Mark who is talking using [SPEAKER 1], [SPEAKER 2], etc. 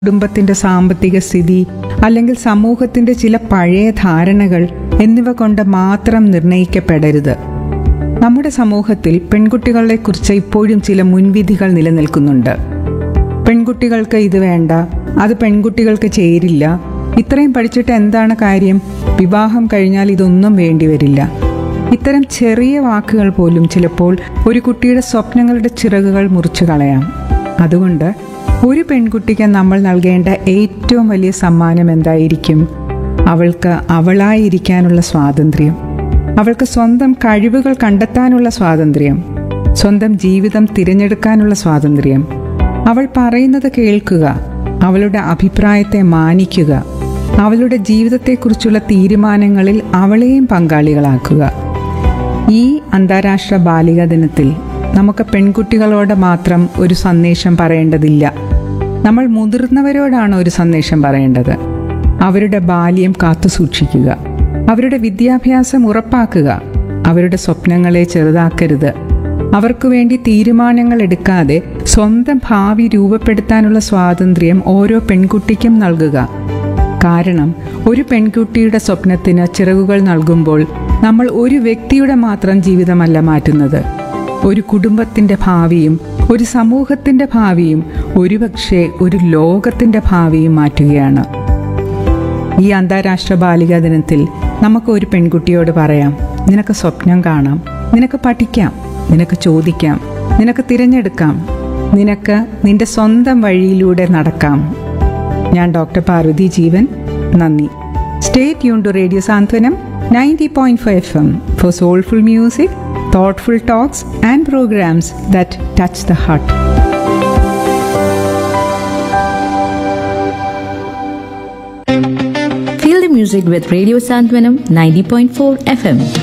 [SPEAKER 1] കുടുംബത്തിന്റെ സാമ്പത്തിക സ്ഥിതി അല്ലെങ്കിൽ സമൂഹത്തിന്റെ ചില പഴയ ധാരണകൾ എന്നിവ കൊണ്ട് മാത്രം നിർണയിക്കപ്പെടരുത് നമ്മുടെ സമൂഹത്തിൽ പെൺകുട്ടികളെക്കുറിച്ച് ഇപ്പോഴും ചില മുൻവിധികൾ നിലനിൽക്കുന്നുണ്ട് പെൺകുട്ടികൾക്ക് ഇത് വേണ്ട അത് പെൺകുട്ടികൾക്ക് ചേരില്ല ഇത്രയും പഠിച്ചിട്ട് എന്താണ് കാര്യം വിവാഹം കഴിഞ്ഞാൽ ഇതൊന്നും വേണ്ടിവരില്ല ഇത്തരം ചെറിയ വാക്കുകൾ പോലും ചിലപ്പോൾ ഒരു കുട്ടിയുടെ സ്വപ്നങ്ങളുടെ ചിറകുകൾ മുറിച്ചു കളയാം അതുകൊണ്ട് ഒരു പെൺകുട്ടിക്ക് നമ്മൾ നൽകേണ്ട ഏറ്റവും വലിയ സമ്മാനം എന്തായിരിക്കും അവൾക്ക് അവളായിരിക്കാനുള്ള സ്വാതന്ത്ര്യം അവൾക്ക് സ്വന്തം കഴിവുകൾ കണ്ടെത്താനുള്ള സ്വാതന്ത്ര്യം സ്വന്തം ജീവിതം തിരഞ്ഞെടുക്കാനുള്ള സ്വാതന്ത്ര്യം അവൾ പറയുന്നത് കേൾക്കുക അവളുടെ അഭിപ്രായത്തെ മാനിക്കുക അവളുടെ ജീവിതത്തെക്കുറിച്ചുള്ള തീരുമാനങ്ങളിൽ അവളെയും പങ്കാളികളാക്കുക ഈ അന്താരാഷ്ട്ര ബാലികാ ദിനത്തിൽ നമുക്ക് പെൺകുട്ടികളോട് മാത്രം ഒരു സന്ദേശം പറയേണ്ടതില്ല നമ്മൾ മുതിർന്നവരോടാണ് ഒരു സന്ദേശം പറയേണ്ടത് അവരുടെ ബാല്യം കാത്തു സൂക്ഷിക്കുക അവരുടെ വിദ്യാഭ്യാസം ഉറപ്പാക്കുക അവരുടെ സ്വപ്നങ്ങളെ ചെറുതാക്കരുത് അവർക്ക് വേണ്ടി തീരുമാനങ്ങൾ എടുക്കാതെ സ്വന്തം ഭാവി രൂപപ്പെടുത്താനുള്ള സ്വാതന്ത്ര്യം ഓരോ പെൺകുട്ടിക്കും നൽകുക കാരണം ഒരു പെൺകുട്ടിയുടെ സ്വപ്നത്തിന് ചിറകുകൾ നൽകുമ്പോൾ നമ്മൾ ഒരു വ്യക്തിയുടെ മാത്രം ജീവിതമല്ല മാറ്റുന്നത് ഒരു കുടുംബത്തിന്റെ ഭാവിയും ഒരു സമൂഹത്തിന്റെ ഭാവിയും ഒരുപക്ഷെ ഒരു ലോകത്തിന്റെ ഭാവിയും മാറ്റുകയാണ് ഈ അന്താരാഷ്ട്ര ബാലികാ ദിനത്തിൽ നമുക്ക് ഒരു പെൺകുട്ടിയോട് പറയാം നിനക്ക് സ്വപ്നം കാണാം നിനക്ക് പഠിക്കാം നിനക്ക് ചോദിക്കാം നിനക്ക് തിരഞ്ഞെടുക്കാം നിനക്ക് നിന്റെ സ്വന്തം വഴിയിലൂടെ നടക്കാം ഞാൻ ഡോക്ടർ പാർവതി ജീവൻ നന്ദി stay tune to radio Santhwanam ninety point five F M for soulful music thoughtful talks and programs that touch the heart.
[SPEAKER 2] Feel the music with Radio Santwanam 90.4 FM.